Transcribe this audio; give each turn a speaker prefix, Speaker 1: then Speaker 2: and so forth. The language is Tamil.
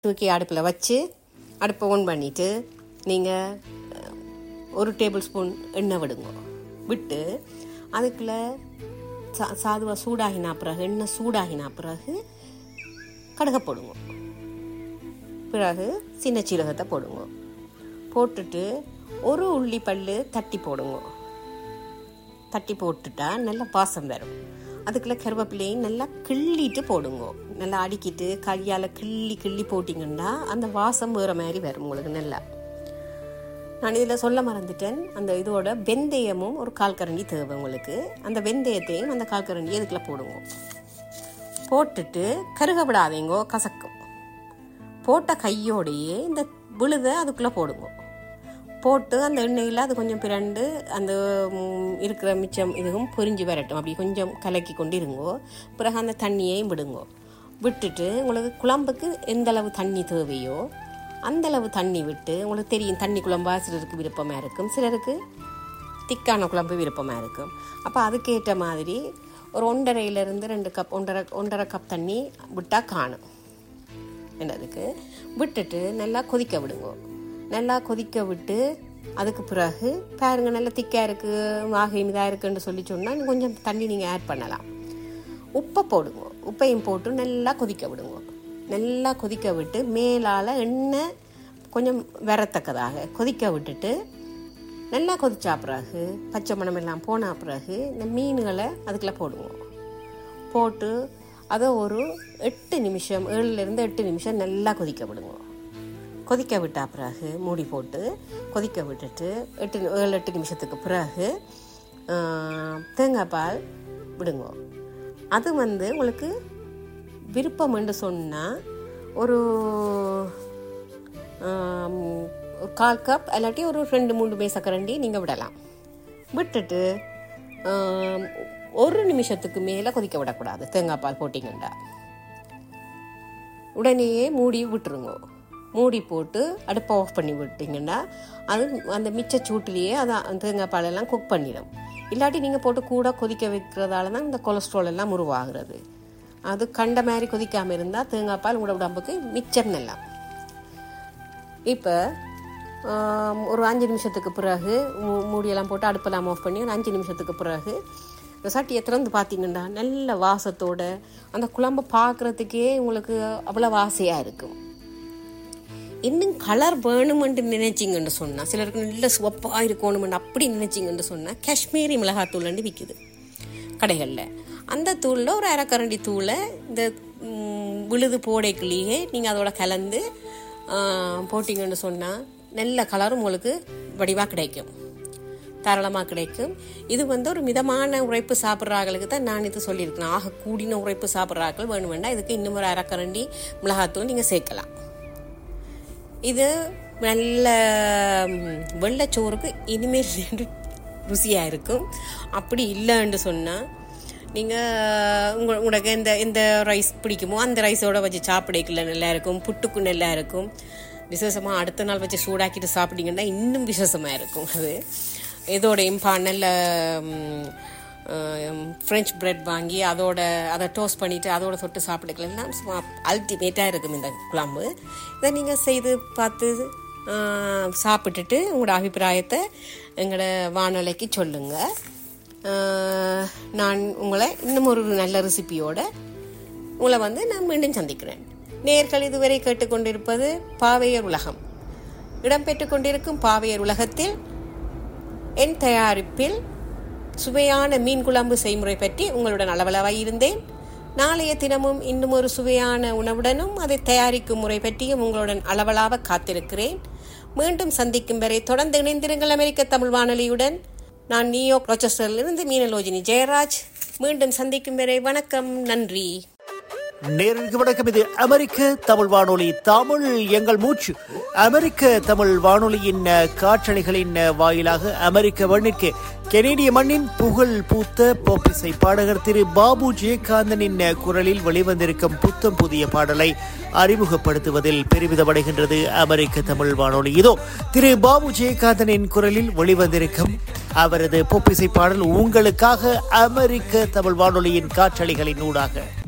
Speaker 1: தூக்கி அடுப்பில் வச்சு அடுப்பை ஆன் பண்ணிவிட்டு நீங்கள் ஒரு டேபிள் ஸ்பூன் எண்ணெய் விடுங்க விட்டு அதுக்குள்ள சா சாதுவாக சூடாகினா பிறகு எண்ணெய் சூடாகினா பிறகு கடுகை போடுங்க பிறகு சின்ன சீரகத்தை போடுங்க போட்டுட்டு ஒரு உள்ளி பல்லு தட்டி போடுங்க தட்டி போட்டுட்டா நல்லா வாசம் வரும் அதுக்குள்ள கருவேப்பிலையும் நல்லா கிள்ளிட்டு போடுங்க நல்லா அடிக்கிட்டு கையால் கிள்ளி கிள்ளி போட்டிங்கன்னா அந்த வாசம் வேறு மாதிரி வரும் உங்களுக்கு நல்லா நான் இதில் சொல்ல மறந்துட்டேன் அந்த இதோட வெந்தயமும் ஒரு கால் கரண்டி தேவை உங்களுக்கு அந்த வெந்தயத்தையும் அந்த கால் கரண்டி இதுக்குள்ள போடுங்க போட்டுட்டு கருக விடாதீங்கோ கசக்கும் போட்ட கையோடையே இந்த விழுதை அதுக்குள்ளே போடுங்க போட்டு அந்த எண்ணெயில் அது கொஞ்சம் பிரண்டு அந்த ம், இருக்கிற மிச்சம் இதுவும் பொரிஞ்சு வரட்டும் அப்படி கொஞ்சம் கலக்கி கொண்டு இருங்கோ பிறகு அந்த தண்ணியையும் விடுங்கோ விட்டுட்டு உங்களுக்கு குழம்புக்கு எந்த அளவு தண்ணி தேவையோ அந்த அளவு தண்ணி விட்டு உங்களுக்கு தெரியும் தண்ணி குழம்பா சிலருக்கு விருப்பமாக இருக்கும் சிலருக்கு திக்கான குழம்பு விருப்பமாக இருக்கும் அப்போ அதுக்கேற்ற மாதிரி ஒரு ஒன்றரையிலேருந்து ரெண்டு கப் ஒன்றரை ஒன்றரை கப் தண்ணி விட்டால் காணும் என்னதுக்கு விட்டுட்டு நல்லா கொதிக்க விடுங்க நல்லா கொதிக்க விட்டு அதுக்கு பிறகு பாருங்க நல்லா திக்காக இருக்குது ஆகையும் இதாக இருக்குன்னு சொல்லி சொன்னால் கொஞ்சம் தண்ணி நீங்கள் ஆட் பண்ணலாம் உப்பை போடுங்க உப்பையும் போட்டு நல்லா கொதிக்க விடுங்க நல்லா கொதிக்க விட்டு மேலால் எண்ணெய் கொஞ்சம் வரத்தக்கதாக கொதிக்க விட்டுட்டு நல்லா கொதிச்சா பிறகு பச்சை மணம் எல்லாம் போன பிறகு இந்த மீன்களை அதுக்குள்ளே போடுவோம் போட்டு அதை ஒரு எட்டு நிமிஷம் ஏழுலேருந்து எட்டு நிமிஷம் நல்லா கொதிக்க விடுங்க கொதிக்க விட்டா பிறகு மூடி போட்டு கொதிக்க விட்டுட்டு எட்டு ஏழு எட்டு நிமிஷத்துக்கு பிறகு ஆ, தேங்காய் பால் விடுங்க அது வந்து உங்களுக்கு விருப்பம் என்று சொன்னால் ஒரு ஆம், ஒரு கால் கப் இல்லாட்டி ஒரு ரெண்டு மூணு மேசக்கரண்டி நீங்கள் விடலாம் விட்டுட்டு ஆம், ஒரு நிமிஷத்துக்கு மேலே கொதிக்க விடக்கூடாது தேங்காய் பால் போட்டிங்கன்னா உடனேயே மூடி விட்டுருங்க மூடி போட்டு அடுப்பை ஆஃப் பண்ணி விட்டிங்கன்னா அது அந்த மிச்ச சூட்டிலேயே அதை அந்த தேங்காய் பாலெல்லாம் குக் பண்ணிடும் இல்லாட்டி நீங்கள் போட்டு கூட கொதிக்க வைக்கிறதால தான் இந்த கொலஸ்ட்ரால் எல்லாம் உருவாகிறது அது கண்ட மாதிரி கொதிக்காமல் இருந்தால் தேங்காய் பால் உங்களோட உடம்புக்கு மிச்சம் நல்லா இப்போ ஒரு அஞ்சு நிமிஷத்துக்கு பிறகு மூ- மூடியெல்லாம் போட்டு அடுப்பெல்லாம் ஆஃப் பண்ணி ஒரு அஞ்சு நிமிஷத்துக்கு பிறகு இந்த சட்டியை திறந்து பார்த்தீங்கன்னா நல்ல வாசத்தோட அந்த குழம்பை பார்க்குறதுக்கே உங்களுக்கு அவ்வளோ வாசையாக இருக்கும் இன்னும் கலர் வேணுமென்று நினைச்சிங்கன்னு சொன்னால் சிலருக்கு நல்ல சிவப்பாக இருக்கணுமென்று அப்படி நினைச்சிங்கன்னு சொன்னால் காஷ்மீரி மிளகாத்தூள்னு விற்குது கடைகளில் அந்த தூளில் ஒரு அரைக்கரண்டி தூளை இந்த ம், விழுது போடைக்குள்ளேயே நீங்கள் அதோட கலந்து ஆ, போட்டிங்கன்னு சொன்னால் நல்ல கலரும் உங்களுக்கு வடிவாக கிடைக்கும் தாராளமாக கிடைக்கும் இது வந்து ஒரு மிதமான உழைப்பு சாப்பிட்றாங்களுக்கு தான் நான் இது சொல்லியிருக்கேன் ஆக கூடின உழைப்பு சாப்பிட்றாக்கள் வேணும் வேண்டாம் இதுக்கு இன்னும் ஒரு அரைக்கரண்டி மிளகாத்தூள் நீங்கள் சேர்க்கலாம் இது நல்ல ம், வெள்ளைச்சோறுக்கு இனிமேல் ருசியாக இருக்கும் அப்படி இல்லைன்னு சொன்னால் நீங்கள் உங்க உங்களுக்கு எந்த எந்த ரைஸ் பிடிக்குமோ அந்த ரைஸோட வச்சு சாப்பிடக்குள்ள நல்லா இருக்கும் புட்டுக்கு நல்லா இருக்கும் விசேஷமாக அடுத்த நாள் வச்சு சூடாக்கிட்டு சாப்பிட்டீங்கன்னா இன்னும் விசேஷமாக இருக்கும் அது இதோடையும் பா நல்ல ஃப்ரெஞ்ச் பிரெட் வாங்கி அதோட அதை டோஸ்ட் பண்ணிவிட்டு அதோட தொட்டு சாப்பிட்டுக்கலாம் சும்மா அல்டிமேட்டாக இருக்கும் இந்த குழம்பு இதை நீங்கள் செய்து பார்த்து ஆ, சாப்பிட்டுட்டு உங்களோட அபிப்பிராயத்தை எங்களோட வானொலிக்கு சொல்லுங்கள் நான் உங்களை இன்னும் ஒரு நல்ல ரெசிபியோட உங்களை வந்து நான் மீண்டும் சந்திக்கிறேன் நேர்கள் இதுவரை கேட்டுக்கொண்டிருப்பது பாவையர் உலகம் இடம்பெற்றுக் கொண்டிருக்கும் பாவையர் உலகத்தில் என் தயாரிப்பில் சுவையான மீன் குழம்பு செய்முறை பற்றி உங்களுடன் அளவளவாய் இருந்தேன் நாளைய தினமும் இன்னும் ஒரு சுவையான உணவுடனும் அதை தயாரிக்கும் முறை பற்றியும் உங்களுடன் அளவலாவ காத்திருக்கிறேன் மீண்டும் சந்திக்கும் வரை தொடர்ந்து இணைந்திருங்கள் அமெரிக்க தமிழ் வானொலியுடன் நான் நியூயார்க் ரோச்சஸ்டரிலிருந்து மீனலோஜினி ஜெயராஜ் மீண்டும் சந்திக்கும் வரை வணக்கம் நன்றி
Speaker 2: நேரடிக்கு வணக்கம் இது அமெரிக்க தமிழ் வானொலி தமிழ் எங்கள் மூச்சு அமெரிக்க தமிழ் வானொலியின் அஹ், காற்றலைகளின் அஹ், வாயிலாக அமெரிக்க மண்ணிற்கு கெனேடிய மண்ணின் புகழ் பூத்த போப்பிசை பாடகர் திரு பாபு ஜெயகாந்தனின் அஹ், குரலில் வெளிவந்திருக்கும் புத்தம் புதிய பாடலை அறிமுகப்படுத்துவதில் பெருமிதமடைகின்றது அமெரிக்க தமிழ் வானொலி இதோ திரு பாபு ஜெயகாந்தனின் குரலில் வெளிவந்திருக்கும் அவரது பொப்பிசை பாடல் உங்களுக்காக அமெரிக்க தமிழ் வானொலியின் காற்றலைகளின் ஊடாக